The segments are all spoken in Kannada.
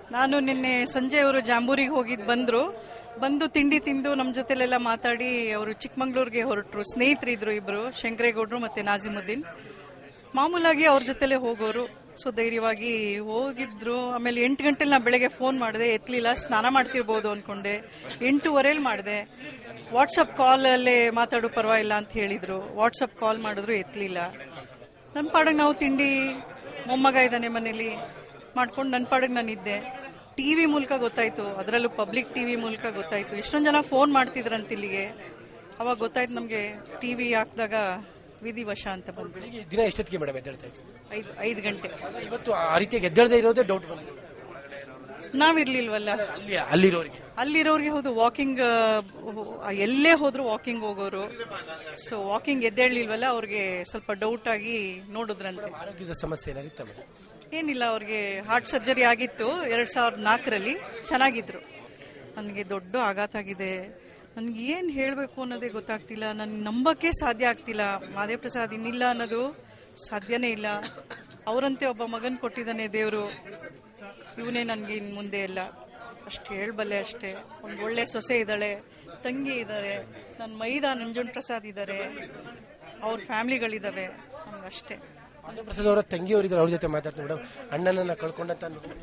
ನಾನು ನಿನ್ನೆ ಸಂಜೆ ಅವರು ಜಾಂಬೂರಿಗೆ ಹೋಗಿದ್ ಬಂದ್ರು ಬಂದು ತಿಂಡಿ ತಿಂದು ನಮ್ಮ ಜೊತೆಲೆಲ್ಲ ಮಾತಾಡಿ ಅವರು ಚಿಕ್ಕಮಂಗ್ಳೂರ್ಗೆ ಹೊರಟರು ಸ್ನೇಹಿತರಿದ್ರು ಇಬ್ರು ಶಂಕರೇಗೌಡರು ಮತ್ತೆ ನಾಜಿಮುದ್ದೀನ್ ಮಾಮೂಲಾಗಿ ಅವ್ರ ಜೊತೆಲೆ ಹೋಗೋರು ಸೊ ಧೈರ್ಯವಾಗಿ ಹೋಗಿದ್ರು ಆಮೇಲೆ ಎಂಟು ಗಂಟೆಲಿ ನಾ ಬೆಳಗ್ಗೆ ಫೋನ್ ಮಾಡಿದೆ ಎತ್ತಲಿಲ್ಲ ಸ್ನಾನ ಮಾಡ್ತಿರ್ಬೋದು ಅನ್ಕೊಂಡೆ ಎಂಟೂವರೆಲಿ ಮಾಡಿದೆ ವಾಟ್ಸಪ್ ಕಾಲಲ್ಲೇ ಮಾತಾಡೋ ಪರವಾಗಿಲ್ಲ ಅಂತ ಹೇಳಿದ್ರು ವಾಟ್ಸಪ್ ಕಾಲ್ ಮಾಡಿದ್ರು ಎತ್ತಲಿಲ್ಲ ನನ್ನ ಪಾಡಿಗೆ ನಾವು ತಿಂಡಿ ಮೊಮ್ಮಗ ಇದ್ದಾನೆ ಮನೇಲಿ ಮಾಡ್ಕೊಂಡು ನನ್ನ ಪಾಡಿಗೆ ನಾನು ಇದ್ದೆ ಟಿವಿ ಮೂಲಕ ಗೊತ್ತಾಯ್ತು ಅದರಲ್ಲೂ ಪಬ್ಲಿಕ್ ಟಿವಿ ಮೂಲಕ ಗೊತ್ತಾಯ್ತು ಎಷ್ಟೊಂದು ಜನ ಫೋನ್ ಮಾಡ್ತಿದ್ರಂತ ಇಲ್ಲಿಗೆ ಅವಾಗ ಗೊತ್ತಾಯ್ತು ನಮಗೆ ಟಿವಿ ಹಾಕಿದಾಗ ವಿಧಿವಶ ಅಂತ ಬಂದ್ಬಿಡಿ ಬೆಳಿಗ್ಗೆ ದಿನ ಎಷ್ಟೊತ್ತಿಗೆ ಮೇಡಮ್ ಎದ್ದೇಳ್ತಾ ಇತ್ತು ಐದು ಐದು ಗಂಟೆ ಇವತ್ತು ಆ ರೀತಿಯಾಗಿ ಎದ್ದೇಳದೇ ಇರೋದೇ ಡೌಟ್ ಬಂದಿದೆ ನಾವಿರ್ಲಿಲ್ವಲ್ಲ ಅಲ್ಲಿ ಅಲ್ಲಿರೋರಿಗೆ ಅಲ್ಲಿರೋರಿಗೆ ಹೌದು ವಾಕಿಂಗ್ ಎಲ್ಲೇ ಹೋದ್ರು ವಾಕಿಂಗ್ ಹೋಗೋರು ಸೊ ವಾಕಿಂಗ್ ಎದ್ದೇಳಲಿಲ್ವಲ್ಲ ಅವ್ರಿಗೆ ಸ್ವಲ್ಪ ಡೌಟ್ ಆಗಿ ನೋಡಿದ್ರಂತೆ ಆರೋಗ್ಯದ ಸಮಸ್ಯೆ ಏನಾರಿತ್ತ ಮೇಡಮ್ ಏನಿಲ್ಲ ಅವ್ರಿಗೆ ಹಾರ್ಟ್ ಸರ್ಜರಿ ಆಗಿತ್ತು ಎರಡ್ ಸಾವಿರದ ನಾಲ್ಕರಲ್ಲಿ ಚೆನ್ನಾಗಿದ್ರು ನನಗೆ ದೊಡ್ಡ ಆಘಾತ ಆಗಿದೆ ನನ್ಗೆ ಏನ್ ಹೇಳ್ಬೇಕು ಅನ್ನೋದೇ ಗೊತ್ತಾಗ್ತಿಲ್ಲ ನನ್ ನಂಬಕ್ಕೆ ಸಾಧ್ಯ ಆಗ್ತಿಲ್ಲ ಮಾದೇವ್ ಪ್ರಸಾದ್ ಇನ್ನಿಲ್ಲ ಅನ್ನೋದು ಸಾಧ್ಯನೇ ಇಲ್ಲ ಅವರಂತೆ ಒಬ್ಬ ಮಗನ್ ಕೊಟ್ಟಿದ್ದಾನೆ ದೇವರು ಇವನೇ ನನ್ಗೆ ಇನ್ ಮುಂದೆ ಇಲ್ಲ ಅಷ್ಟು ಹೇಳ್ಬಲ್ಲೆ ಅಷ್ಟೇ ಒಂದ್ ಒಳ್ಳೆ ಸೊಸೆ ಇದ್ದಾಳೆ ತಂಗಿ ಇದ್ದಾರೆ ನನ್ನ ಮೈದ ನಂಜುಂಡ್ ಪ್ರಸಾದ್ ಇದ್ದಾರೆ ಅವ್ರ ಫ್ಯಾಮಿಲಿಗಳಿದಾವೆ ನಮ್ಗೆ ಅಷ್ಟೇ ಮಾಧವ ಪ್ರಸಾದ್ ಅವರ ತಂಗಿಯವರಿದ್ದಾರೆ ಅವ್ರ ಜೊತೆ ಮಾತಾಡ್ತೀನಿ ಮೇಡಮ್ ಅಣ್ಣನನ್ನ ಕಳ್ಕೊಂಡಂತ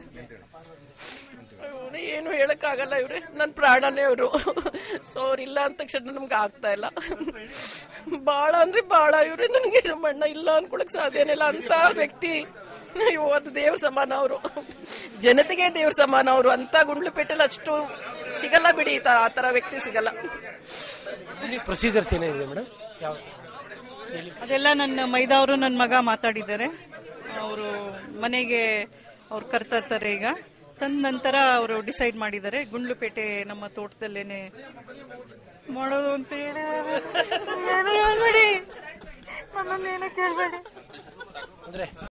ಇವ್ರು ಏನು ಹೇಳಕ್ಕಾಗಲ್ಲ ಇವ್ರೆ ನನ್ನ ಪ್ರಾಣನೇ ಅವರು ಸೊ ಅವ್ರಿಲ್ಲ ಅಂದ ತಕ್ಷಣ ನಮ್ಗೆ ಆಗ್ತಾ ಇಲ್ಲ ಬಾಳ ಅಂದ್ರೆ ಬಾಳ ಇವ್ರೆ ನನಗೆ ನಮ್ಮ ಅಣ್ಣ ಇಲ್ಲ ಅನ್ಕೊಳಕ್ ಸಾಧ್ಯನೇ ಇಲ್ಲ ಅಂತ ವ್ಯಕ್ತಿ ಅಯ್ಯೋ ಅದು ದೇವ್ರ ಸಮಾನ ಅವರು ಜನತೆಗೆ ದೇವ್ರ ಸಮಾನ ಅವರು ಅಂತ ಗುಂಡ್ಲುಪೇಟೆಲ್ಲ ಅಷ್ಟು ಸಿಗಲ್ಲ ಬಿಡಿ ಈ ತ- ಆ ತರ ವ್ಯಕ್ತಿ ಸಿಗಲ್ಲ ಪ್ರೊಸೀಜರ್ಸ್ ಏನಿದೆ ಮೇಡಮ್ ಯಾವ ಎಲ್ಲಿ ಅದೆಲ್ಲ ನನ್ನ ಮೈದಾವರು ನನ್ನ ಮಗ ಮಾತಾಡಿದ್ದಾರೆ ಅವರು ಮನೆಗೆ ಅವ್ರು ಕರ್ತಾ ಇರ್ತಾರೆ ಈಗ ತಂದ ನಂತರ ಅವರು ಡಿಸೈಡ್ ಮಾಡಿದ್ದಾರೆ ಗುಂಡ್ಲುಪೇಟೆ ನಮ್ಮ ತೋಟದಲ್ಲೇನೆ ಮಾಡೋದು ಅಂತ ಹೇಳಿ ಏನು ಹೇಳ್ಬೇಡಿ ನನ್ನನ್ನೇನು ಕೇಳ್ಬೇಡಿ ಅಂದ್ರೆ